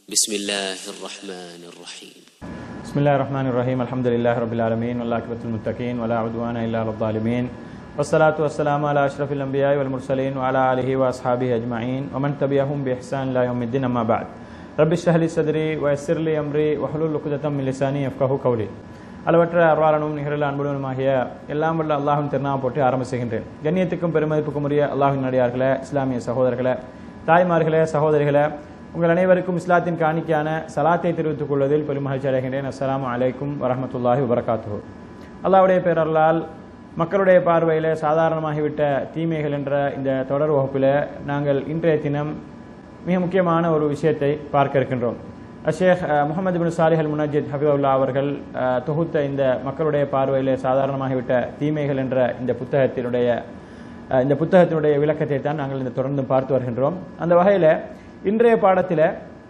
بسم الله الرحمن الرحيم بسم الله الرحمن الرحيم الحمد لله رب العالمين والعاقبة للمتقين ولا عدوان إلا على الظالمين والصلاة والسلام على أشرف الأنبياء والمرسلين وعلى آله وأصحابه أجمعين ومن تبعهم بإحسان إلى يوم الدين أما بعد رب اشرح لي صدري ويسر لي أمري واحلل عقدة من لساني يفقهوا قولي அளவற்ற அருளாளனும் நிகரில் அன்புடனுமாகிய எல்லாம் வல்ல அல்லாஹும் திருநாமம் போட்டு ஆரம்ப செய்கின்றேன் கண்ணியத்துக்கும் பெருமதிப்புக்கும் உரிய அல்லாஹின் நடிகார்களே இஸ்லாமிய சகோதரர்களே தாய்மார்களே சகோதரிகளே உங்கள் அனைவருக்கும் இஸ்லாத்தின் காணிக்கையான சலாத்தை தெரிவித்துக் கொள்வதில் பெருமகிழ்ச்சி அடைகின்றேன் அஸ்ஸலாமு அலைக்கும் வரஹமத்துல்லாஹி வபரகாத்துஹு அல்லாஹ்வுடைய பேரர்களால் மக்களுடைய பார்வையில் சாதாரணமாகிவிட்ட தீமைகள் என்ற இந்த தொடர் வகுப்பில் நாங்கள் இன்றைய தினம் மிக முக்கியமான ஒரு விஷயத்தை பார்க்க இருக்கின்றோம் ஷேக் முகமது பின் சாலிஹ் அல் முனஜித் ஹபிவுல்லா அவர்கள் அஹ், தொகுத்த இந்த மக்களுடைய பார்வையில் சாதாரணமாகிவிட்ட தீமைகள் என்ற இந்த புத்தகத்தினுடைய அஹ், இந்த புத்தகத்தினுடைய விளக்கத்தை தான் நாங்கள் இந்த தொடர்ந்து பார்த்து வருகின்றோம் அந்த வகையில் இன்றைய பாடத்தில்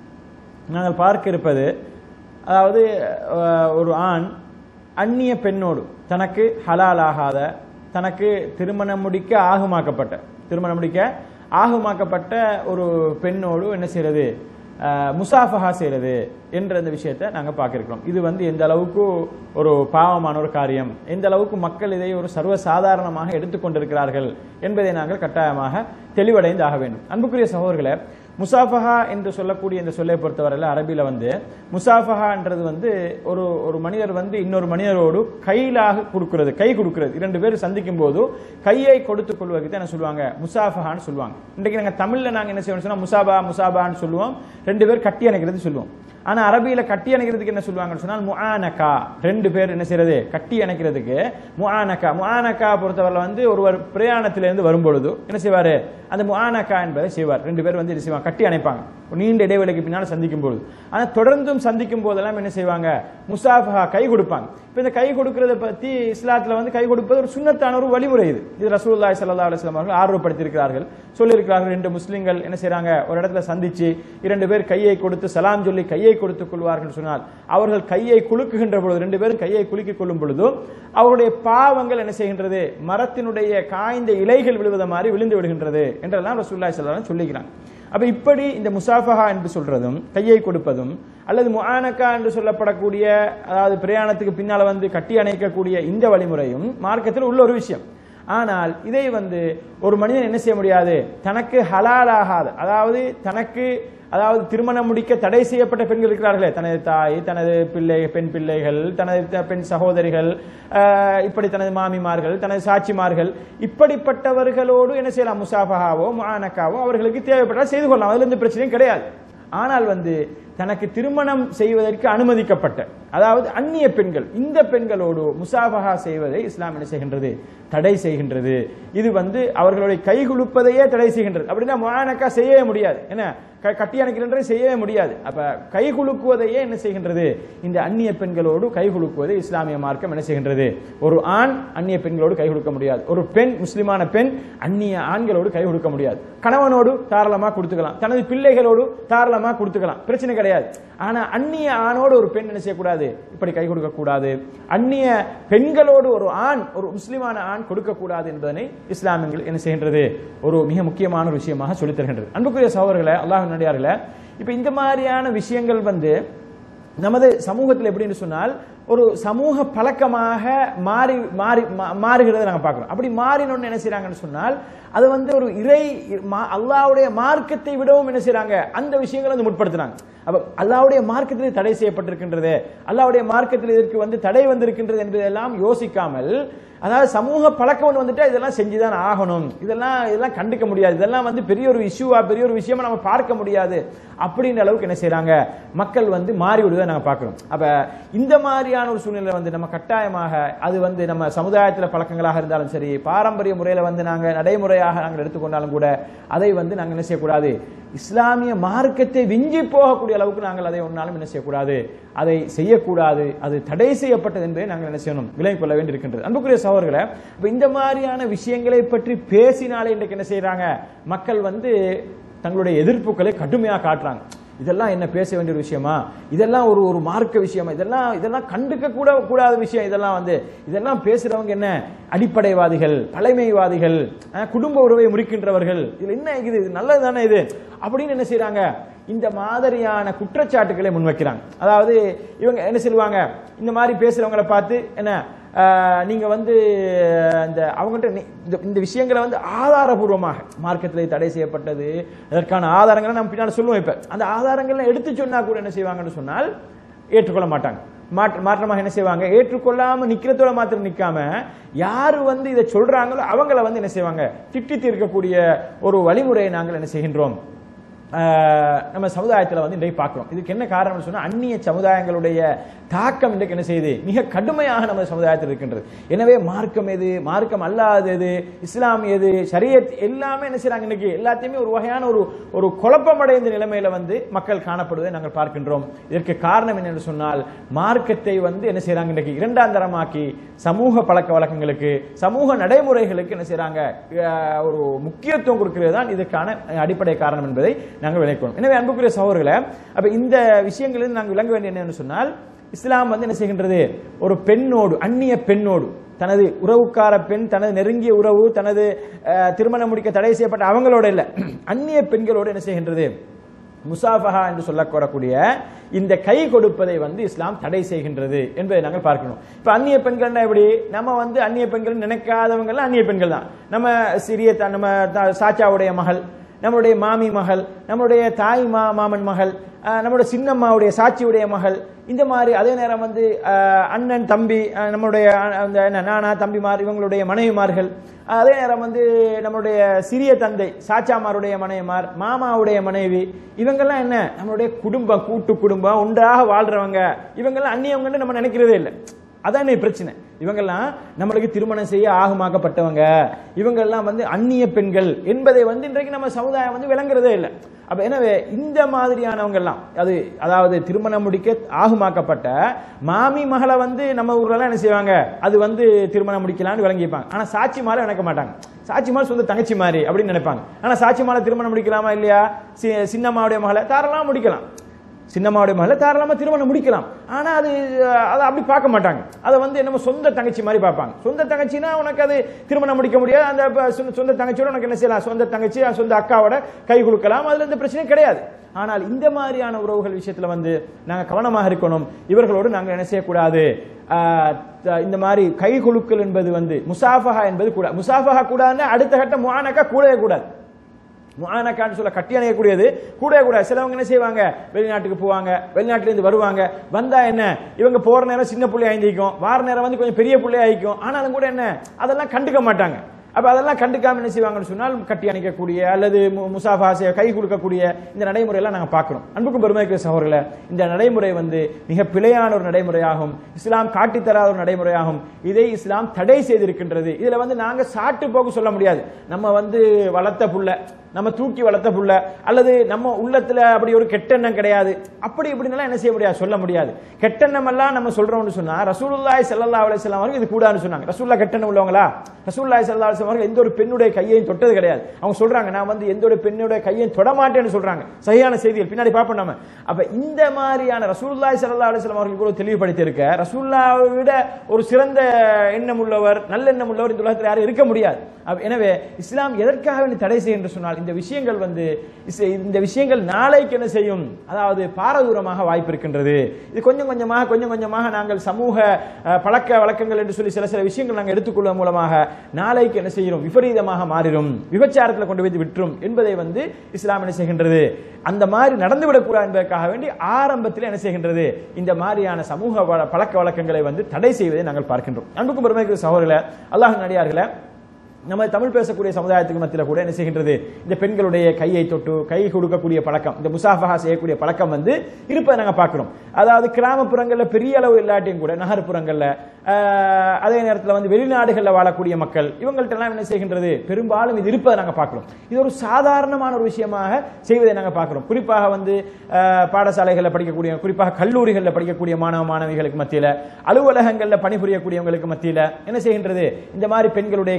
நாங்கள் பார்க்க இருப்பது அதாவது அஹ், ஒரு ஆண் அந்நிய பெண்ணோடு தனக்கு ஹலால் ஆகாத தனக்கு திருமணம் முடிக்க ஆகுமாக்கப்பட்ட திருமணம் முடிக்க ஆகுமாக்கப்பட்ட ஒரு பெண்ணோடு என்ன செய்யறது அஹ், முசாஃபஹா செய்யறது என்ற இந்த விஷயத்தை நாங்கள் பார்க்கிறோம் இது வந்து எந்த அளவுக்கு ஒரு பாவமான ஒரு காரியம் எந்த அளவுக்கு மக்கள் இதை ஒரு சர்வ சாதாரணமாக எடுத்துக்கொண்டிருக்கிறார்கள் என்பதை நாங்கள் கட்டாயமாக தெளிவடைந்து ஆக வேண்டும் அன்புக்குரிய சகோதரர்களே முசாஃபஹா என்று சொல்லக்கூடிய இந்த சொல்லை பொறுத்தவரையில் அரபியில் வந்து முசாஃபஹான்றது வந்து ஒரு ஒரு மனிதர் வந்து இன்னொரு மனிதரோடு கையிலாக கொடுக்கிறது கை கொடுக்கிறது இரண்டு பேர் சந்திக்கும் போது கையை கொடுத்துக் கொள்வதற்கு தான் என்ன சொல்லுவாங்க முசாஃபஹான்னு சொல்லுவாங்க இன்றைக்கு நாங்கள் தமிழில் நாங்கள் என்ன செய்வோம் சொன்னா முசாபா முசாபான்னு சொல்லுவோம் ரெண்டு பேர் கட்டி அணைக்கிறது சொல்லுவோம் ஆனா அரபியில கட்டி அணைக்கிறதுக்கு என்ன சொல்லுவாங்கன்னு சொன்னால் முஆனகா ரெண்டு பேர் என்ன செய்யறது கட்டி அணைக்கிறதுக்கு முஆனகா முஆனகா பொறுத்தவரை வந்து ஒருவர் பிரயாணத்திலிருந்து வரும்பொழுது என்ன செய்வாரு அந்த முஆனகா என்பதை செய்வார் ரெண்டு பேர் வந்து இது செய்வாங்க கட்டி அணைப்பாங்க ஒரு நீண்ட இடைவெளிக்கு பின்னால் சந்திக்கும் பொழுது ஆனா தொடர்ந்தும் சந்திக்கும் போதெல்லாம் என்ன செய்வாங்க முசாஃபஹா கை கொடுப்பாங்க இப்ப இந்த கை கொடுக்கறத பத்தி இஸ்லாத்துல வந்து கை கொடுப்பது ஒரு சுன்னத்தான ஒரு வழிமுறை இது இது ரசூலுல்லாஹி ஸல்லல்லாஹு அலைஹி வஸல்லம் அவர்கள் ஆர்வப்படுத்தியிருக்கிறார்கள் சொல்லியிருக்கிறார்கள் ரெண்டு முஸ்லிம்கள் என்ன செய்றாங்க ஒரு இடத்துல சந்திச்சு இரண்டு பேர் கையை கொடுத்து சலாம் சொல்லி கையை கொடுத்துக் கொள்வார்கள் சொன்னால் அவர்கள் கையை குலுக்குகின்ற பொழுது ரெண்டு பேரும் கையை குலுக்கிக் கொள்ளும் பொழுது அவருடைய பாவங்கள் என்ன செய்கின்றது மரத்தினுடைய காய்ந்த இலைகள் விழுவத மாதிரி விழுந்து விடுகின்றது என்றெல்லாம் ரசூலுல்லாஹி ஸல்லல்லாஹு அலைஹி வஸல்லம் சொல்லிக்கிறாங்க அப்ப இப்படி இந்த முசாஃபஹா என்று சொல்றதும் கையை கொடுப்பதும் அல்லது முஆனக்கா என்று சொல்லப்படக்கூடிய அதாவது பிரயாணத்துக்கு பின்னால வந்து கட்டி அணைக்கக்கூடிய இந்த வழிமுறையும் மார்க்கத்தில் உள்ள ஒரு விஷயம் ஆனால் இதை வந்து ஒரு மனிதன் என்ன செய்ய முடியாது தனக்கு ஹலாலாகாத அதாவது தனக்கு அதாவது திருமணம் முடிக்க தடை செய்யப்பட்ட பெண்கள் இருக்கிறார்களே தனது தாய் தனது பிள்ளை பெண் பிள்ளைகள் தனது த- பெண் சகோதரிகள் ஆஹ், இப்படி தனது மாமிமார்கள் தனது சாட்சிமார்கள் இப்படிப்பட்டவர்களோடு என்ன செய்யலாம் முசாஃபஹாவோ முஆனக்காவோ அவர்களுக்கு தேவைப்பட்டால் செய்து கொள்ளலாம் அதுல எந்த பிரச்சனையும் கிடையாது ஆனால் வந்து தனக்கு திருமணம் செய்வதற்கு அனுமதிக்கப்பட்ட அதாவது அந்நிய பெண்கள் இந்த பெண்களோடு முசாஃபஹா செய்வதை இஸ்லாம் என்ன செய்கின்றது தடை செய்கின்றது இது வந்து அவர்களுடைய கை குலுப்பதையே தடை செய்கின்றது அப்படின்னா முஆனக்கா செய்யவே முடியாது என்ன க- கட்டி அணைக்கின்றதை செய்யவே முடியாது அப்ப கை குலுக்குவதையே என்ன செய்கின்றது இந்த அந்நிய பெண்களோடு கை குலுக்குவதை இஸ்லாமிய மார்க்கம் என்ன செய்கின்றது ஒரு ஆண் அந்நிய பெண்களோடு கை கொடுக்க முடியாது ஒரு பெண் முஸ்லிமான பெண் அந்நிய ஆண்களோடு கை கொடுக்க முடியாது கணவனோடு தாராளமா கொடுத்துக்கலாம் தனது பிள்ளைகளோடு தாராளமா கொடுத்துக்கலாம் பிரச்சனை கிடையாது ஆனா அந்நிய ஆணோடு ஒரு பெண் என்ன செய்யக்கூடாது இப்படி கை கொடுக்க கூடாது அந்நிய பெண்களோடு ஒரு ஆண் ஒரு முஸ்லிமான ஆண் கொடுக்க கூடாது என்பதனை இஸ்லாமியங்கள் என்ன செய்கின்றது ஒரு மிக முக்கியமான ஒரு விஷயமாக சொல்லித் தருகின்றது அன்புக்குரிய சகோதரர்களே அல்லாஹ் நடிகார்களே இப்ப இந்த மாதிரியான விஷயங்கள் வந்து நமது சமூகத்தில் எப்படின்னு சொன்னால் ஒரு சமூக பழக்கமாக மாறி மாறி மா- மாறுகிறதை நாங்கள் பார்க்கிறோம் அப்படி மாறினோன்னு என்ன செய்றாங்கன்னு சொன்னால் அது வந்து ஒரு இறை மா- அல்லாஹ்வுடைய மார்க்கத்தை விடவும் என்ன செய்றாங்க அந்த விஷயங்களை வந்து முற்படுத்துறாங்க அப்ப அல்லாஹ்வுடைய மார்க்கத்தில் தடை செய்யப்பட்டிருக்கின்றது அல்லாஹ்வுடைய மார்க்கத்தில் இதற்கு வந்து தடை வந்திருக்கின்றது என்பதெல்லாம் யோசிக்காமல் அதாவது சமூக பழக்கம் ஒன்று வந்துட்டா இதெல்லாம் செஞ்சுதான் ஆகணும் இதெல்லாம் இதெல்லாம் கண்டுக்க முடியாது இதெல்லாம் வந்து பெரிய ஒரு இஷ்யூவா பெரிய ஒரு விஷயமா நம்ம பார்க்க முடியாது அப்படின்ற அளவுக்கு என்ன செய்றாங்க மக்கள் வந்து மாறி விடுவதை நாங்க பார்க்கிறோம் அப்ப இந்த மாதிரியான ஒரு சூழ்நிலை வந்து நம்ம கட்டாயமாக அது வந்து நம்ம சமுதாயத்தில் பழக்கங்களாக இருந்தாலும் சரி பாரம்பரிய முறையில வந்து நாங்க நடைமுறையாக நாங்கள் எடுத்துக்கொண்டாலும் கூட அதை வந்து நாங்கள் என்ன செய்யக்கூடாது இஸ்லாமிய மார்க்கத்தை விஞ்சி போகக்கூடிய அளவுக்கு நாங்கள் அதை ஒன்றாலும் என்ன செய்யக்கூடாது அதை செய்யக்கூடாது அது தடை செய்யப்பட்டது என்பதை நாங்கள் என்ன செய்யணும் விலகிக் கொள்ள வேண்டியிருக்கின்றது அன்புக்குரிய சகோதரர்களே இப்ப இந்த மாதிரியான விஷயங்களை பற்றி பேசினாலே இன்றைக்கு என்ன செய்றாங்க மக்கள் வந்து தங்களுடைய எதிர்ப்புகளை கடுமையாக காட்டுறாங்க இதெல்லாம் என்ன பேச வேண்டிய ஒரு விஷயமா இதெல்லாம் ஒரு ஒரு மார்க்க விஷயமா இதெல்லாம் இதெல்லாம் கண்டுக்க கூட கூடாத விஷயம் இதெல்லாம் வந்து இதெல்லாம் பேசுறவங்க என்ன அடிப்படைவாதிகள் பழமைவாதிகள் அஹ், குடும்ப உறவை முறிக்கின்றவர்கள் இதுல என்ன இது இது நல்லது தானே இது அப்படின்னு என்ன செய்றாங்க இந்த மாதிரியான குற்றச்சாட்டுகளை முன்வைக்கிறாங்க அதாவது இவங்க என்ன சொல்லுவாங்க இந்த மாதிரி பேசுறவங்களை பார்த்து என்ன ஆஹ், நீங்க வந்து இந்த அவங்ககிட்ட நீ- இந்த- இந்த விஷயங்களை வந்து ஆதாரபூர்வமாக மார்க்கத்தில் தடை செய்யப்பட்டது அதற்கான ஆதாரங்களை நம்ம பின்னால் சொல்லுவோம் இப்ப அந்த ஆதாரங்களை எடுத்து சொன்னா கூட என்ன செய்வாங்கன்னு சொன்னால் ஏற்றுக்கொள்ள மாட்டாங்க மாற்று மாற்றமாக என்ன செய்வாங்க ஏற்றுக்கொள்ளாம நிக்கிறதோட மாத்திரம் நிக்காம யாரு வந்து இதை சொல்றாங்களோ அவங்கள வந்து என்ன செய்வாங்க திட்டி தீர்க்கக்கூடிய ஒரு வழிமுறையை நாங்கள் என்ன செய்கின்றோம் ஆஹ் நம்ம சமுதாயத்தில் வந்து இன்றைக்கு பார்க்கிறோம் இதுக்கு என்ன காரணம்னு சொன்னா அந்நிய சமுதாயங்களுடைய தாக்கம் இன்றைக்கு என்ன செய்யுது மிக கடுமையாக நம்ம சமுதாயத்தில் இருக்கின்றது எனவே மார்க்கம் எது மார்க்கம் அல்லாதது எது இஸ்லாம் எது ஷரியத் எல்லாமே என்ன செய்றாங்க இன்னைக்கு எல்லாத்தையுமே ஒரு வகையான ஒரு ஒரு குழப்பமடைந்த நிலைமையில வந்து மக்கள் காணப்படுவதை நாங்கள் பார்க்கின்றோம் இதற்கு காரணம் என்னன்னு சொன்னால் மார்க்கத்தை வந்து என்ன செய்றாங்க இன்னைக்கு இரண்டாம் தரமாக்கி சமூக பழக்க வழக்கங்களுக்கு சமூக நடைமுறைகளுக்கு என்ன செய்றாங்க அஹ், ஒரு முக்கியத்துவம் கொடுக்கிறது தான் இதற்கான அடிப்படை காரணம் என்பதை நாங்கள் விளக்கணும் எனவே அன்புக்குரிய சகோதரர்களை அப்ப இந்த விஷயங்களில் நாங்கள் விளங்க வேண்டிய என்னன்னு சொன்னால் இஸ்லாம் வந்து என்ன செய்கின்றது ஒரு பெண்ணோடு அந்நிய பெண்ணோடு தனது உறவுக்கார பெண் தனது நெருங்கிய உறவு தனது அஹ், திருமணம் முடிக்க தடை செய்யப்பட்ட அவங்களோட இல்ல அந்நிய பெண்களோடு என்ன செய்கின்றது முசாஃபஹா என்று சொல்லக்கூடக்கூடிய இந்த கை கொடுப்பதை வந்து இஸ்லாம் தடை செய்கின்றது என்பதை நாங்கள் பார்க்கணும் இப்ப அந்நிய பெண்கள்னா எப்படி நம்ம வந்து அந்நிய பெண்கள் நினைக்காதவங்க அந்நிய பெண்கள் தான் நம்ம சிறிய த- நம்ம த- சாச்சாவுடைய மகள் நம்மளுடைய மாமி மகள் நம்மளுடைய தாய் மா மாமன் மகள் அஹ், நம்மளுடைய சின்னம்மாவுடைய சாட்சியுடைய மகள் இந்த மாதிரி அதே நேரம் வந்து அஹ், அண்ணன் தம்பி அஹ், நம்மளுடைய அஹ், அந்த என்ன நானா தம்பிமார் இவங்களுடைய மனைவிமார்கள் அதே நேரம் வந்து நம்மளுடைய சிறிய தந்தை சாச்சாமாருடைய மனைவிமார் மாமாவுடைய மனைவி இவங்கெல்லாம் என்ன நம்மளுடைய குடும்பம் கூட்டு குடும்பம் ஒன்றாக வாழ்றவங்க இவங்கெல்லாம் அந்நியவங்கன்னு நம்ம நினைக்கிறதே இல்லை அதான் இன்னைக்கு பிரச்சனை இவங்கெல்லாம் நம்மளுக்கு திருமணம் செய்ய ஆகுமாக்கப்பட்டவங்க இவங்கெல்லாம் வந்து அந்நிய பெண்கள் என்பதை வந்து இன்றைக்கு நம்ம சமுதாயம் வந்து விளங்குறதே இல்லை அப்ப எனவே இந்த மாதிரியானவங்க எல்லாம் அது அதாவது திருமணம் முடிக்க ஆகுமாக்கப்பட்ட மாமி மகளை வந்து நம்ம ஊர்ல எல்லாம் என்ன செய்வாங்க அது வந்து திருமணம் முடிக்கலாம்னு விளங்கிப்பாங்க ஆனா சாட்சி மாலை நினைக்க மாட்டாங்க சாட்சி மாலை சொந்த தங்கச்சி மாதிரி அப்படின்னு நினைப்பாங்க ஆனா சாட்சி மாலை திருமணம் முடிக்கலாமா இல்லையா சி- சின்னம்மாவுடைய மகளை தாராளமா முடிக்கலாம் சின்னம்மாவுடைய மகளை தாராளமா திருமணம் முடிக்கலாம் ஆனா அது அஹ், அதை அப்படி பார்க்க மாட்டாங்க அதை வந்து என்னமோ சொந்த தங்கச்சி மாதிரி பார்ப்பாங்க சொந்த தங்கச்சினா உனக்கு அது திருமணம் முடிக்க முடியாது அந்த ப- சொந்த- சொந்த தங்கச்சியோட உனக்கு என்ன செய்யலாம் சொந்த தங்கச்சி அஹ், சொந்த அக்காவோட கை கொடுக்கலாம் அதுல எந்த பிரச்சனையும் கிடையாது ஆனால் இந்த மாதிரியான உறவுகள் விஷயத்துல வந்து நாங்க கவனமாக இருக்கணும் இவர்களோடு நாங்க என்ன செய்யக்கூடாது ஆஹ், த- இந்த மாதிரி கை குலுக்கல் என்பது வந்து முசாஃபஹா என்பது கூட முசாஃபஹா கூடாதுன்னா அடுத்த கட்ட முஆனக்கா கூடவே கூடாது முஆனக்கான்னு சொல்ல கட்டி அணையக்கூடியது கூட கூட சிலவங்க என்ன செய்வாங்க வெளிநாட்டுக்கு போவாங்க வெளிநாட்டுல இருந்து வருவாங்க வந்தா என்ன இவங்க போற நேரம் சின்ன புள்ளை ஆயிந்திக்கும் வார நேரம் வந்து கொஞ்சம் பெரிய புள்ளை ஆயிக்கும் ஆனாலும் கூட என்ன அதெல்லாம் கண்டுக்க மாட்டாங்க அப்ப அதெல்லாம் கண்டுக்காம என்ன செய்வாங்கன்னு சொன்னால் கட்டி அணைக்கக்கூடிய அல்லது மு- முசாஃபா செய்ய கை கொடுக்கக்கூடிய இந்த நடைமுறையெல்லாம் நாங்க பார்க்கிறோம் அன்புக்கும் பெருமைக்கு சகோதரர்களே இந்த நடைமுறை வந்து மிக பிழையான ஒரு நடைமுறையாகும் இஸ்லாம் காட்டித் தராத ஒரு நடைமுறையாகும் இதை இஸ்லாம் தடை செய்திருக்கின்றது இதுல வந்து நாங்க சாட்டு போக்கு சொல்ல முடியாது நம்ம வந்து வளர்த்த புள்ள நம்ம தூக்கி வளர்த்த புள்ள அல்லது நம்ம உள்ளத்துல அப்படி ஒரு கெட்டெண்ணம் கிடையாது அப்படி இப்படினால என்ன செய்ய முடியாது சொல்ல முடியாது கெட்டெண்ணம் எல்லாம் நம்ம சொல்றோம்னு சொன்னா ரசூலுல்லாஹி ஸல்லல்லாஹு அலைஹி வஸல்லம் அவர்கள் இது கூடாதுன்னு சொன்னாங்க ரசூலுல்லாஹ் கெட்டெண்ணம் உள்ளவங்களா ரசூலுல்லாஹி ஸல்லல்லாஹு அலைஹி வஸல்லம் அவர்கள் எந்த ஒரு பெண்ணுடைய கையையும் தொட்டது கிடையாது அவங்க சொல்றாங்க நான் வந்து எந்த ஒரு பெண்ணுடைய கையையும் தொட மாட்டேன்னு சொல்றாங்க சரியான செய்திகள் பின்னாடி பார்ப்போம் நம்ம அப்ப இந்த மாதிரியான ரசூலுல்லாஹி ஸல்லல்லாஹு அலைஹி வஸல்லம் அவர்கள் கூட தெளிவுபடுத்தி இருக்க ரசூலுல்லாஹை விட ஒரு சிறந்த எண்ணம் உள்ளவர் நல்லெண்ணம் உள்ளவர் இந்த உலகத்தில் யாரும் இருக்க முடியாது அப்ப எனவே இஸ்லாம் எதற்காக வேண்டி தடை செய்யும் என்று சொன்னால் இந்த விஷயங்கள் வந்து இஸ்- இந்த விஷயங்கள் நாளைக்கு என்ன செய்யும் அதாவது பாரதூரமாக வாய்ப்பு இருக்கின்றது இது கொஞ்சம் கொஞ்சமாக கொஞ்சம் கொஞ்சமாக நாங்கள் சமூக அஹ், பழக்க வழக்கங்கள் என்று சொல்லி சில சில விஷயங்கள் நாங்கள் எடுத்துக்கொள்வதன் மூலமாக நாளைக்கு என்ன செய்யும் விபரீதமாக மாறிடும் விபச்சாரத்தில் கொண்டு போய் விட்டுரும் என்பதை வந்து இஸ்லாம் என்ன செய்கின்றது அந்த மாதிரி நடந்துவிடக்கூடாது என்பதற்காக வேண்டி ஆரம்பத்தில் என்ன செய்கின்றது இந்த மாதிரியான சமூக வழ- பழக்க வழக்கங்களை வந்து தடை செய்வதை நாங்கள் பார்க்கின்றோம் அன்புக்கும் பெருமைக்கு சகோதரர்களே அல்லாஹ் நடிகார்களே நம்ம தமிழ் பேசக்கூடிய சமுதாயத்துக்கு மத்தியில் கூட என்ன செய்கின்றது இந்த பெண்களுடைய கையை தொட்டு கை கொடுக்கக்கூடிய பழக்கம் இந்த முசாஃபஹா செய்யக்கூடிய பழக்கம் வந்து இருப்பதை நாங்க பார்க்கிறோம் அதாவது கிராமப்புறங்கள்ல பெரிய அளவு இல்லாட்டியும் கூட நகர்ப்புறங்கள்ல ஆஹ், அதே நேரத்தில் வந்து வெளிநாடுகளில் வாழக்கூடிய மக்கள் இவங்கள்ட்ட எல்லாம் என்ன செய்கின்றது பெரும்பாலும் இது இருப்பதை நாங்க பார்க்கிறோம் இது ஒரு சாதாரணமான ஒரு விஷயமாக செய்வதை நாங்க பார்க்கிறோம் குறிப்பாக வந்து ஆஹ், பாடசாலைகளில் படிக்கக்கூடிய குறிப்பாக கல்லூரிகளில் படிக்கக்கூடிய மாணவ மாணவிகளுக்கு மத்தியில அலுவலகங்களில் பணிபுரியக்கூடியவங்களுக்கு மத்தியில என்ன செய்கின்றது இந்த மாதிரி பெண்களுடைய கையை தொட்டு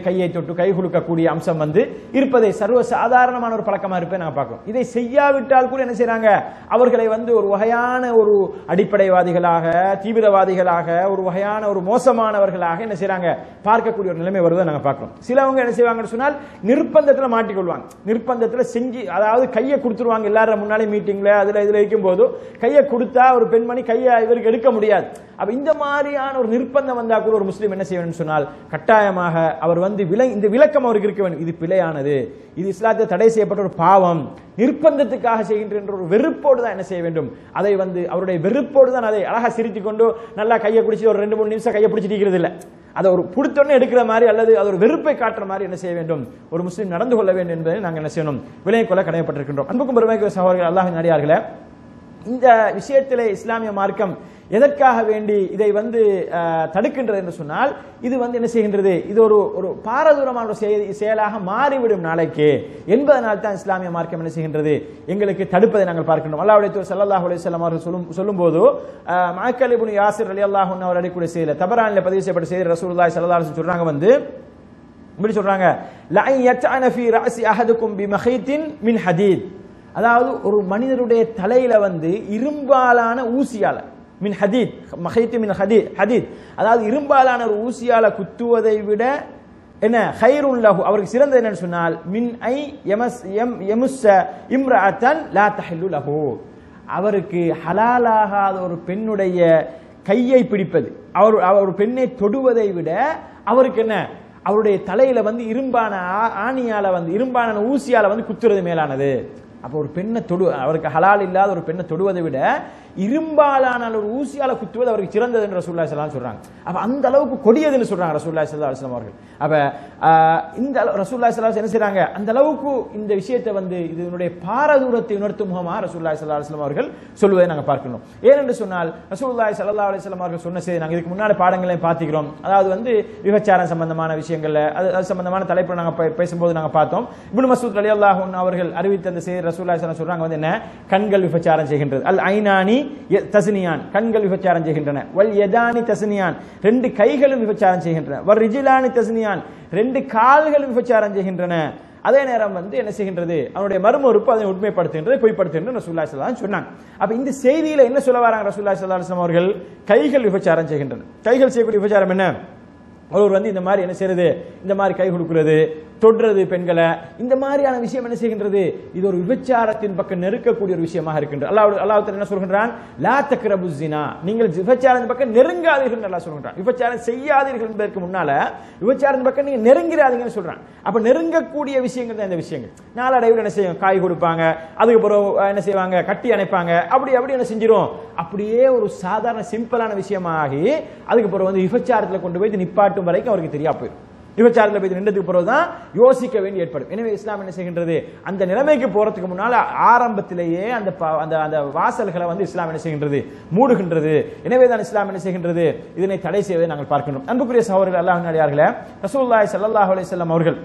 தொட்டு கை குலுக்கக்கூடிய அம்சம் வந்து இருப்பதை சர்வ சாதாரணமான ஒரு பழக்கமா இருப்பதை நாங்க பார்க்கிறோம் இதை செய்யாவிட்டால் கூட என்ன செய்றாங்க அவர்களை வந்து ஒரு வகையான ஒரு அடிப்படைவாதிகளாக தீவிரவாதிகளாக ஒரு வகையான ஒரு மோசமானவர்களாக என்ன செய்றாங்க பார்க்கக்கூடிய ஒரு நிலைமை வருவதை நாங்க பார்க்கிறோம் சிலவங்க என்ன செய்வாங்கன்னு சொன்னால் நிர்பந்தத்துல மாட்டிக்கொள்வாங்க நிர்பந்தத்துல செஞ்சு அதாவது கையை கொடுத்துருவாங்க எல்லாரும் முன்னாலே மீட்டிங்ல அதுல இதுல இருக்கும் போது கையை கொடுத்தா ஒரு பெண்மணி கையை இவருக்கு எடுக்க முடியாது அப்ப இந்த மாதிரியான ஒரு நிர்பந்தம் வந்தா கூட ஒரு முஸ்லீம் என்ன செய்ய வேண்டும் சொன்னால் கட்டாயமாக அவர் வந்து விலை இந்த விளக்கம் அவருக்கு இருக்க வேண்டும் இது பிழையானது இது இஸ்லாத்தை தடை செய்யப்பட்ட ஒரு பாவம் நிர்பந்தத்துக்காக செய்கின்ற என்ற ஒரு வெறுப்போடு தான் என்ன செய்ய வேண்டும் அதை வந்து அவருடைய வெறுப்போடு தான் அதை அழகா சிரித்து கொண்டு நல்லா கையை பிடிச்சி ஒரு ரெண்டு மூணு நிமிஷம் கையை பிடிச்சிட்டு இருக்கிறது இல்லை அதை ஒரு பிடித்தோடனே எடுக்கிற மாதிரி அல்லது அது ஒரு வெறுப்பை காட்டுற மாதிரி என்ன செய்ய வேண்டும் ஒரு முஸ்லீம் நடந்து கொள்ள வேண்டும் என்பதை நாங்கள் என்ன செய்யணும் விலை கொள்ள கடமைப்பட்டிருக்கின்றோம் அன்புக்கும் பெருமைக்கு சகோதரர்கள் அல்லாஹ் நடிகார்களே இந்த விஷயத்திலே இஸ்லாமிய மார்க்கம் எதற்காக வேண்டி இதை வந்து அஹ், தடுக்கின்றது என்று சொன்னால் இது வந்து என்ன செய்கின்றது இது ஒரு ஒரு பாரதூரமான ஒரு செய- செயலாக மாறிவிடும் நாளைக்கு என்பதனால் தான் இஸ்லாமிய மார்க்கம் என்ன செய்கின்றது எங்களுக்கு தடுப்பதை நாங்கள் பார்க்கின்றோம் அல்லாஹ்வுடைய தூதர் ஸல்லல்லாஹு அலைஹி வஸல்லம் அவர்கள் சொல்லும் சொல்லும்போது அஹ், மஅக்கல் இப்னு யாசிர் ரலியல்லாஹு அன்ஹு அவர் அடிக்கூடிய செய்தியில தபரானில் பதிவு செய்யப்பட்ட செய்தி ரசூலுல்லாஹி ஸல்லல்லாஹு அலைஹி வஸல்லம் சொல்றாங்க வந்து இப்படி சொல்றாங்க லஐ யத்அன ஃபீ ரஅசி அஹதுக்கும் பிமஹீத்தின் மின் ஹதீத் அதாவது ஒரு மனிதருடைய தலையில வந்து இரும்பாலான ஊசியால மின் ஹதீத் மஹைத்து மின் ஹதீத் ஹதீத் அதாவது இரும்பாலான ஒரு ஊசியால குத்துவதை விட என்ன ஹைருன் லஹு அவருக்கு சிறந்தது என்னன்னு சொன்னால் மின் ஐ எமஸ் எம் எமுஸ்ஸ இம்ரஅத்தன் லா தஹில்லு லஹு அவருக்கு ஹலாலாகாத ஒரு பெண்ணுடைய கையை பிடிப்பது அவர் அவர் ஒரு பெண்ணை தொடுவதை விட அவருக்கு என்ன அவருடைய தலையில வந்து இரும்பான ஆ- ஆணியால வந்து இரும்பான ஊசியால வந்து குத்துறது மேலானது அப்போ ஒரு பெண்ணை தொடு அவருக்கு ஹலால் இல்லாத ஒரு பெண்ணை தொடுவதை விட இரும்பாலான ஒரு ஊசியால குத்துவது அவருக்கு சிறந்தது என்று ரசூல்லா ஸல்லல்லாஹு சொல்றாங்க அப்ப அந்த அளவுக்கு கொடியதுன்னு சொல்றாங்க ரசூல்லா ஸல்லல்லாஹு அலைஹி வஸல்லம் அவர்கள் அப்ப ஆஹ், இந்த அளவு- ரசூல்லா ஸல்லல்லாஹு அலைஹி வஸல்லம் என்ன செய்றாங்க அந்த அளவுக்கு இந்த விஷயத்தை வந்து இதனுடைய பாரதூரத்தை உணர்த்தும் முகமா ரசூல்லா ஸல்லல்லாஹு அலைஹி வஸல்லம் அவர்கள் சொல்வதை நாங்க பார்க்கணும் ஏனென்று சொன்னால் ரசூலுல்லாஹி ஸல்லல்லாஹு அலைஹி வஸல்லம் அவர்கள் சொன்ன செய்தி நாங்க இதுக்கு முன்னாடி பாடங்களையும் பார்த்திக்கிறோம் அதாவது வந்து விபச்சாரம் சம்பந்தமான விஷயங்கள்ல அது அது சம்பந்தமான தலைப்பு நாங்க பே- பேசும்போது நாங்க பார்த்தோம் இப்னு மசூத் ரலியல்லாஹு அன்ஹு அவர்கள் அறிவித்த அந்த செய்தி ரசூலுல்லாஹி ஸல்லல்லாஹு அலைஹி வஸல்லம் சொல்றாங்க வந்து என்ன கண்கள் விபச்சாரம் செய்கின்றது அல் ஐனானி ய- தஸ்னியான் கண்கள் விபச்சாரம் செய்கின்றன வல் யதானி தஸ்னியான் ரெண்டு கைகளும் விபச்சாரம் செய்கின்றன வர் ரிஜிலானி தஸ்னியான் ரெண்டு கால்களும் விபச்சாரம் செய்கின்றன அதே நேரம் வந்து என்ன செய்கின்றது அவனுடைய மறுமறுப்பு அதை உண்மைப்படுத்துகின்றது பொய்ப்படுத்துகின்றது ரசூல்லா ஸல்லல்லாஹு சொன்னாங்க அப்ப இந்த செய்தியில என்ன சொல்ல வராங்க ரசூல்லா ஸல்லல்லாஹு அலைஹி வஸல்லம் அவர்கள் கைகள் விபச்சாரம் செய்கின்றன கைகள் செய்யக்கூடிய விபச்சாரம் என்ன அவர் வந்து இந்த மாதிரி என்ன செய்யறது இந்த மாதிரி கை கொடுக்கிறது தொடுறது பெண்களை இந்த மாதிரியான விஷயம் என்ன செய்கின்றது இது ஒரு விபச்சாரத்தின் பக்கம் நெருக்கக்கூடிய ஒரு விஷயமாக இருக்கின்றது அல்லாஹ் அல்லாஹ் தஆலா என்ன சொல்கின்றான் லா தக்ரபு ஜினா நீங்கள் விபச்சாரத்தின் பக்கம் நெருங்காதீர்கள் அல்லாஹ் சொல்கின்றான் விபச்சாரம் செய்யாதீர்கள் என்பதற்கு முன்னால விபச்சாரத்தின் பக்கம் நீங்க நெருங்கிறாதீங்கன்னு சொல்றான் அப்ப நெருங்கக்கூடிய விஷயங்கள் தான் இந்த விஷயங்கள் நாளடைவில் என்ன செய்யும் காய் கொடுப்பாங்க அதுக்கப்புறம் அஹ், என்ன செய்வாங்க கட்டி அணைப்பாங்க அப்படி அப்படி என்ன செஞ்சிரும் அப்படியே ஒரு சாதாரண சிம்பிளான விஷயமாகி அதுக்கப்புறம் வந்து விபச்சாரத்தில் கொண்டு போய் இது நிப்பாட்டும் வரைக்கும் அவருக்கு தெரியா போயிடும் விபச்சாரத்தில் போய் நின்றதுக்கு பிறகு தான் யோசிக்க வேண்டி ஏற்படும் எனவே இஸ்லாம் என்ன செய்கின்றது அந்த நிலைமைக்கு போறதுக்கு முன்னால ஆரம்பத்திலேயே அந்த ப- அந்த அந்த வாசல்களை வந்து இஸ்லாம் என்ன செய்கின்றது மூடுகின்றது எனவே தான் இஸ்லாம் என்ன செய்கின்றது இதனை தடை செய்வதை நாங்கள் பார்க்கின்றோம் அன்புக்குரிய சகோதரர்கள் அல்லாஹ் நடிகார்களே ரசூலுல்லாஹி ஸல்லல்லாஹு அலைஹி வஸல்லம் அவர்கள்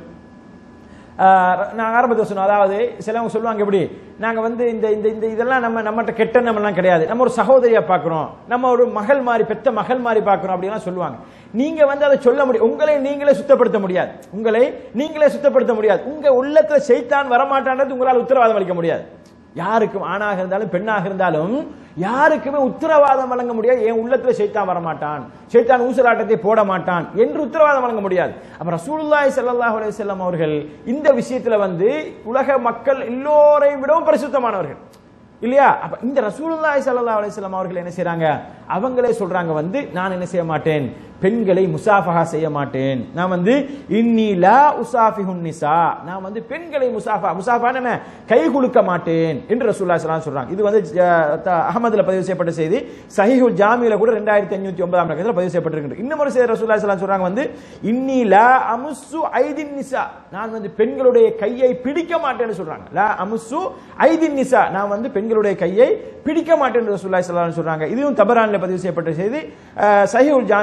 ஆஹ் நான் ஆரம்பத்தில் சொன்னோம் அதாவது சிலவங்க சொல்லுவாங்க எப்படி நாங்க வந்து இந்த இந்த இந்த இதெல்லாம் நம்ம நம்மகிட்ட கெட்ட நம்மலாம் கிடையாது நம்ம ஒரு சகோதரியா பார்க்கிறோம் நம்ம ஒரு மகள் மாதிரி பெத்த மகள் மாதிரி பார்க்கிறோம் அப்படிலாம் சொல்லுவாங்க நீங்க வந்து அதை சொல்ல முடியும் உங்களை நீங்களே சுத்தப்படுத்த முடியாது உங்களை நீங்களே சுத்தப்படுத்த முடியாது உங்க உள்ளத்துல செய்தான் வரமாட்டான்றது உங்களால் உத்தரவாதம் அளிக்க முடியாது யாருக்கும் ஆணாக இருந்தாலும் பெண்ணாக இருந்தாலும் யாருக்குமே உத்தரவாதம் வழங்க முடியாது என் உள்ளத்துல சைத்தான் வரமாட்டான் சைத்தான் ஊசலாட்டத்தை போட மாட்டான் என்று உத்தரவாதம் வழங்க முடியாது அப்ப ரசூலுல்லாஹி ஸல்லல்லாஹு அலைஹி வஸல்லம் அவர்கள் இந்த விஷயத்துல வந்து உலக மக்கள் எல்லோரையும் விடவும் பரிசுத்தமானவர்கள் இல்லையா அப்ப இந்த ரசூலுல்லாஹி ஸல்லல்லாஹு அலைஹி வஸல்லம் அவர்கள் என்ன செய்றாங்க அவங்களே சொல்றாங்க வந்து நான் என்ன செய்ய மாட்டேன் பெண்களை முசாஃபஹா செய்ய மாட்டேன் நான் வந்து இன்னி லா உசாஃபிஹுன் நிசா நான் வந்து பெண்களை முசாஃபா முசாஃபா என்ன கை குலுக்க மாட்டேன் என்று ரசூலுல்லாஹி ஸல்லல்லாஹு அலைஹி வஸல்லம் சொல்றாங்க இது வந்து அஹ், த- அஹ்மதுல பதிவு செய்யப்பட்ட செய்தி சஹீஹுல் ஜாமில கூட 2509 ஒன்பதாம் பக்கத்தில் பதிவு செய்யப்பட்டிருக்கு இன்னும் ஒரு செய்தி ரசூலுல்லாஹி ஸல்லல்லாஹு அலைஹி வஸல்லம் சொல்றாங்க வந்து இன்னி லா அமுசு ஐதின் நிசா நான் வந்து பெண்களுடைய கையை பிடிக்க மாட்டேன்னு சொல்றாங்க லா அமுசு ஐதின் நிசா நான் வந்து பெண்களுடைய கையை பிடிக்க மாட்டேன் என்று ரசூலுல்லாஹி ஸல்லல்லாஹு அலைஹி வஸல்லம் சொல்றாங்க இதுவும் தபரான்ல பதிவு செய்யப்பட்ட செய்தி அஹ், சஹீஹுல் ஜாமில 2509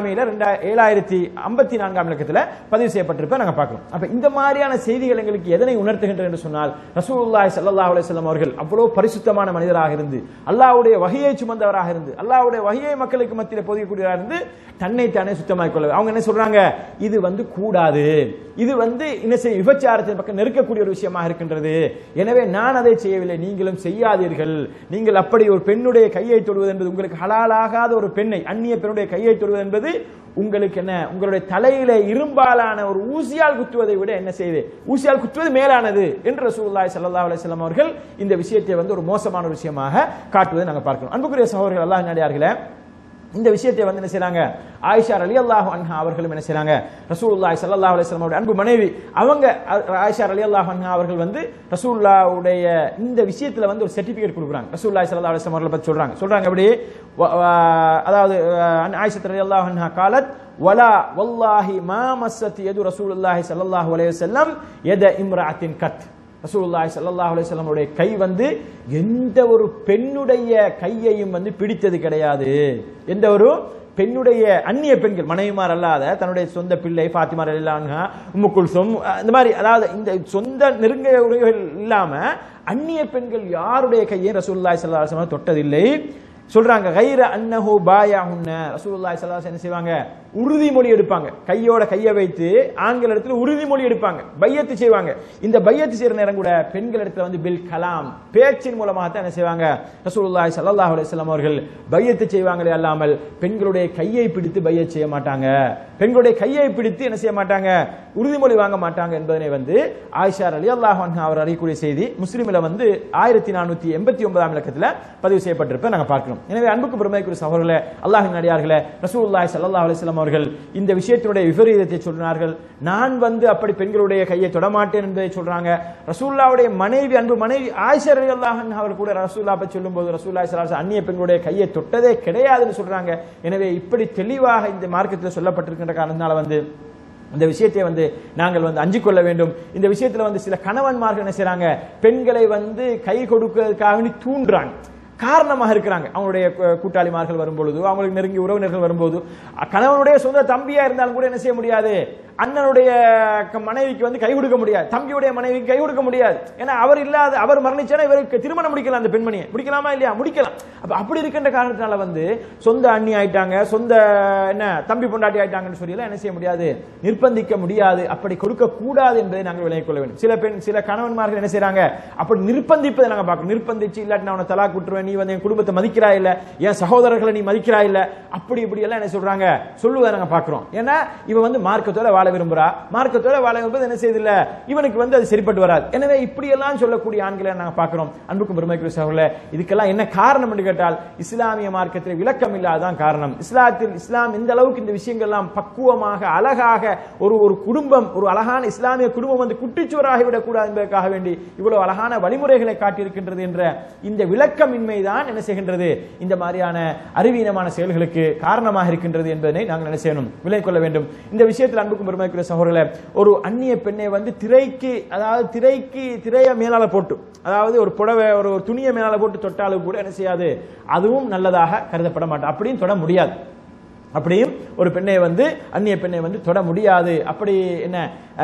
ஏழாயிரத்தி ஐம்பத்தி நான்காம் இலக்கத்தில் பதிவு செய்யப்பட்டிருப்ப நாங்க பார்க்கிறோம் அப்ப இந்த மாதிரியான செய்திகள் எங்களுக்கு எதனை உணர்த்துகின்றன என்று சொன்னால் ரசூலுல்லாஹி ஸல்லல்லாஹு அலைஹி வஸல்லம் அவர்கள் அவ்வளவு பரிசுத்தமான மனிதராக இருந்து அல்லாஹ்வுடைய வகையை சுமந்தவராக இருந்து அல்லாஹ்வுடைய வகையை மக்களுக்கு மத்தியில் போதிக்கக்கூடியவராக இருந்து தன்னை தானே சுத்தமாக்கிக் கொள்ள அவங்க என்ன சொல்றாங்க இது வந்து கூடாது இது வந்து என்ன செய்ய விபச்சாரத்தின் பக்கம் நெருக்கக்கூடிய ஒரு விஷயமாக இருக்கின்றது எனவே நான் அதை செய்யவில்லை நீங்களும் செய்யாதீர்கள் நீங்கள் அப்படி ஒரு பெண்ணுடைய கையை தொடுவது என்பது உங்களுக்கு ஹலாலாகாத ஒரு பெண்ணை அந்நிய பெண்ணுடைய கையை தொடுவது என்பது உங்களுக்கு என்ன உங்களுடைய தலையில இரும்பாலான ஒரு ஊசியால் குத்துவதை விட என்ன செய்யுது ஊசியால் குத்துவது மேலானது என்று ரசூலுல்லாஹி ஸல்லல்லாஹு அலைஹி வஸல்லம் அவர்கள் இந்த விஷயத்தை வந்து ஒரு மோசமான ஒரு விஷயமாக காட்டுவதை நாங்கள் பார்க்கிறோம் அன்புக்குரிய சகோதரர்கள் அல்லாஹ் நடிகார்களே இந்த விஷயத்தை வந்து என்ன செய்றாங்க ஆயிஷா அலி அல்லாஹ் அன்ஹா அவர்களும் என்ன செய்றாங்க ரசூலுல்லாஹி ஸல்லல்லாஹு அலைஹி வஸல்லம் அன்பு மனைவி அவங்க அ- ஆயிஷா அலி அல்லாஹ் அன்ஹா அவர்கள் வந்து ரசூலுல்லாஹ்வுடைய இந்த விஷயத்துல வந்து ஒரு சர்டிபிகேட் கொடுக்குறாங்க ரசூலுல்லாஹி ஸல்லல்லாஹு அலைஹி வஸல்லம் அவர்களை பத்தி சொல்றாங்க சொல்றாங்க அப்படி வ- வ- அதாவது அன் ஆயிஷா ரலி அல்லாஹ் அன்ஹா காலத் வலா வல்லாஹி மா மஸ்ஸத் யது ரசூலுல்லாஹி ஸல்லல்லாஹு அலைஹி வஸல்லம் யத இம்ராத்தின் கத் ரசூலுல்லாஹி ஸல்லல்லாஹு அலைஹி வஸல்லம் உடைய கை வந்து எந்த ஒரு பெண்ணுடைய கையையும் வந்து பிடித்தது கிடையாது எந்த ஒரு பெண்ணுடைய அந்நிய பெண்கள் மனைவிமார் அல்லாத தன்னுடைய சொந்த பிள்ளை ஃபாத்திமா இல்லாங்க உம்மு குல்சும் அஹ், இந்த மாதிரி அதாவது இந்த சொந்த நெருங்கிய உறவுகள் இல்லாம அந்நிய பெண்கள் யாருடைய கையை ரசூலுல்லாஹி ஸல்லல்லாஹு அலைஹி வஸல்லம் தொட்டதில்லை சொல்றாங்க கைர அன்னஹு பாயாஹுன்ன ரசூலுல்லாஹி ஸல்லல்லாஹு அலைஹி வஸல்லம் என்ன செய்வாங்க உறுதிமொழி எடுப்பாங்க கையோட கையை வைத்து ஆண்கள் இடத்துல உறுதிமொழி எடுப்பாங்க பையத்து செய்வாங்க இந்த பையத்து செய்யற நேரம் கூட பெண்கள் இடத்துல வந்து பில் கலாம் பேச்சின் மூலமாக தான் என்ன செய்வாங்க ரசூலுல்லாஹி ஸல்லல்லாஹு அலைஹி வஸல்லம் அவர்கள் பையத்து செய்வாங்களே அல்லாமல் பெண்களுடைய கையை பிடித்து பையத் செய்ய மாட்டாங்க பெண்களுடைய கையை பிடித்து என்ன செய்ய மாட்டாங்க உறுதிமொழி வாங்க மாட்டாங்க என்பதனை வந்து ஆயிஷா அலி அல்லாஹ் அவர் அறியக்கூடிய செய்தி முஸ்லிமில் வந்து ஆயிரத்தி நானூத்தி எண்பத்தி ஒன்பதாம் இலக்கத்தில் பதிவு செய்யப்பட்டிருப்ப நாங்க பார்க்கிறோம் எனவே அன்புக்கு பெருமைக்குரிய சகோதரர்களே அல்லாஹின் அடியார்களே ரசூலுல்லாஹி ஸல்லல்லாஹு அலைஹி வஸல்லம் அவர்கள் இந்த விஷயத்தினுடைய விபரீதத்தை சொன்னார்கள் நான் வந்து அப்படி பெண்களுடைய கையை தொடமாட்டேன் என்பதை சொல்றாங்க ரசூலுல்லாவுடைய மனைவி அன்பு மனைவி ஆயிஷா ரலியல்லாஹு அன்ஹா அவர் கூட ரசூல்லா பற்றி சொல்லும்போது ரசூலுல்லாஹி ஸல்லல்லாஹு அலைஹி வஸல்லம் அந்நிய பெண்களுடைய கையை தொட்டதே கிடையாதுன்னு சொல்றாங்க எனவே இப்படி தெளிவாக இந்த மார்க்கத்தில் சொல்லப்பட்டிருக்கின்ற காரணத்தினால வந்து இந்த விஷயத்தை வந்து நாங்கள் வந்து அஞ்சிக் கொள்ள வேண்டும் இந்த விஷயத்துல வந்து சில கணவன்மார்கள் என்ன செய்றாங்க பெண்களை வந்து கை கொடுக்கிறதுக்காக வேண்டி தூண்டுறாங்க காரணமாக இருக்கிறாங்க அவங்களுடைய கு- கூட்டாளிமார்கள் வரும்பொழுது அவங்களுக்கு நெருங்கிய உறவினர்கள் வரும்போது அ, கணவனுடைய சொந்த தம்பியா இருந்தாலும் கூட என்ன செய்ய முடியாது அண்ணனுடைய க- மனைவிக்கு வந்து கை கொடுக்க முடியாது தம்பியுடைய மனைவிக்கு கை கொடுக்க முடியாது ஏன்னா அவர் இல்லாத அவர் மரணிச்சானா இவருக்கு திருமணம் முடிக்கலாம் அந்த பெண்மணியை முடிக்கலாமா இல்லையா முடிக்கலாம் அப்ப அப்படி இருக்கின்ற காரணத்தினால வந்து சொந்த அண்ணி ஆயிட்டாங்க சொந்த என்ன தம்பி பொண்டாட்டி ஆயிட்டாங்கன்னு சொல்லி எல்லாம் என்ன செய்ய முடியாது நிர்பந்திக்க முடியாது அப்படி கொடுக்க கூடாது என்பதை நாங்கள் விலகிக் கொள்ள வேண்டும் சில பெண் சில கணவன்மார்கள் என்ன செய்றாங்க அப்படி நிர்பந்திப்பதை நாங்க பார்க்கணும் நிர்பந்திச்சு இல்லாட்டி நான் அவனை தலாக் விட்டுருவேன் நீ வந்து என் குடும்பத்தை மதிக்கிறா இல்ல என் சகோதரர்களை நீ மதிக்கிறா இல்ல அப்படி இப்படி எல்லாம் என்ன சொல்றாங்க சொல்லுவதை நாங்க பார்க்கிறோம் ஏன்னா இவன் வந்து மார்க்கத்தோட வாழ விரும்புறா மார்க்கத்தோட வாழ விரும்புறது என்ன செய்யுதில்ல இவனுக்கு வந்து அது சரிப்பட்டு வராது எனவே இப்படி எல்லாம் சொல்லக்கூடிய ஆண்களை நாங்க பார்க்கிறோம் அன்புக்கும் பெருமைக்குரிய சகோதரர்களே இதுக்கெல்லாம் என்ன காரணம் என்று கேட்டால் இஸ்லாமிய மார்க்கத்தில் விளக்கம் இல்லாதான் காரணம் இஸ்லாத்தில் இஸ்லாம் இந்த அளவுக்கு இந்த விஷயங்கள்லாம் பக்குவமாக அழகாக ஒரு ஒரு குடும்பம் ஒரு அழகான இஸ்லாமிய குடும்பம் வந்து குட்டிச்சுவராகி விடக்கூடாது என்பதற்காக வேண்டி இவ்வளவு அழகான வழிமுறைகளை காட்டியிருக்கின்றது என்ற இந்த விளக்கமின்மைதான் என்ன செய்கின்றது இந்த மாதிரியான அறிவீனமான செயல்களுக்கு காரணமாக இருக்கின்றது என்பதனை நாங்கள் என்ன செய்யணும் விலை கொள்ள வேண்டும் இந்த விஷயத்தில் அன்புக்கும் பெருமைக்குரிய சகோதரர்களே ஒரு அந்நிய பெண்ணை வந்து திரைக்கு அதாவது திரைக்கு திரைய மேலால போட்டு அதாவது ஒரு புடவை ஒரு ஒரு துணியை மேலால போட்டு தொட்டாலும் கூட என்ன செய்யாது அதுவும் நல்லதாக கருதப்பட மாட்டோம் அப்படியும் தொட முடியாது அப்படியும் ஒரு பெண்ணை வந்து அந்நிய பெண்ணை வந்து தொட முடியாது அப்படி என்ன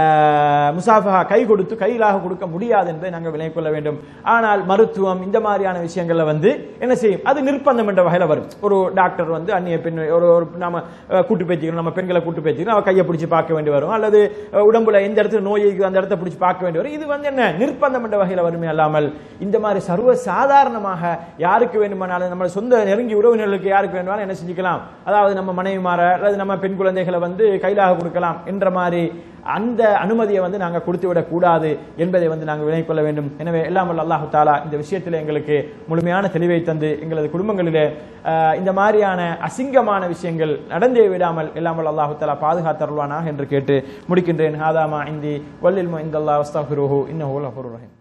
ஆஹ், முசாஃபஹா கை கொடுத்து கையிலாக கொடுக்க முடியாது என்பதை நாங்கள் விலை கொள்ள வேண்டும் ஆனால் மருத்துவம் இந்த மாதிரியான விஷயங்கள்ல வந்து என்ன செய்யும் அது நிர்பந்தம் என்ற வகையில் வரும் ஒரு டாக்டர் வந்து அந்நிய பெண் ஒரு ஒரு நாம அஹ், கூட்டு பேச்சுக்கணும் நம்ம பெண்களை கூட்டு பேச்சுக்கணும் அவ கையை பிடிச்சு பார்க்க வேண்டி வரும் அல்லது அஹ், உடம்புல எந்த இடத்துல நோய் இருக்குது அந்த இடத்த பிடிச்சு பார்க்க வேண்டி வரும் இது வந்து என்ன நிர்பந்தம் என்ற வகையில் வருமே அல்லாமல் இந்த மாதிரி சர்வ சாதாரணமாக யாருக்கு வேண்டுமானாலும் நம்ம சொந்த நெருங்கி உறவினர்களுக்கு யாருக்கு வேண்டுமானாலும் என்ன செஞ்சுக்கலாம் அதாவது நம்ம மனைவிமார அல்லது நம்ம பெண் குழந்தைகளை வந்து கையிலாக கொடுக்கலாம் என்ற மாதிரி அந்த அனுமதியை வந்து நாங்கள் கொடுத்து விடக் கூடாது என்பதை வந்து நாங்கள் விலகிக் கொள்ள வேண்டும் எனவே எல்லாம் வல்ல அல்லாஹு தாலா இந்த விஷயத்தில் எங்களுக்கு முழுமையான தெளிவை தந்து எங்களது குடும்பங்களிலே ஆஹ், இந்த மாதிரியான அசிங்கமான விஷயங்கள் நடந்தே விடாமல் எல்லாம் வல்ல அல்லாஹு தாலா பாதுகாத்தருள்வானாக என்று கேட்டு முடிக்கின்றேன் ஹாதாமா இந்தி வல்லில் இந்த அல்லாஹ் அஸ்தாஃபிருஹு இன்னஹு லஃபூருர் ரஹீம்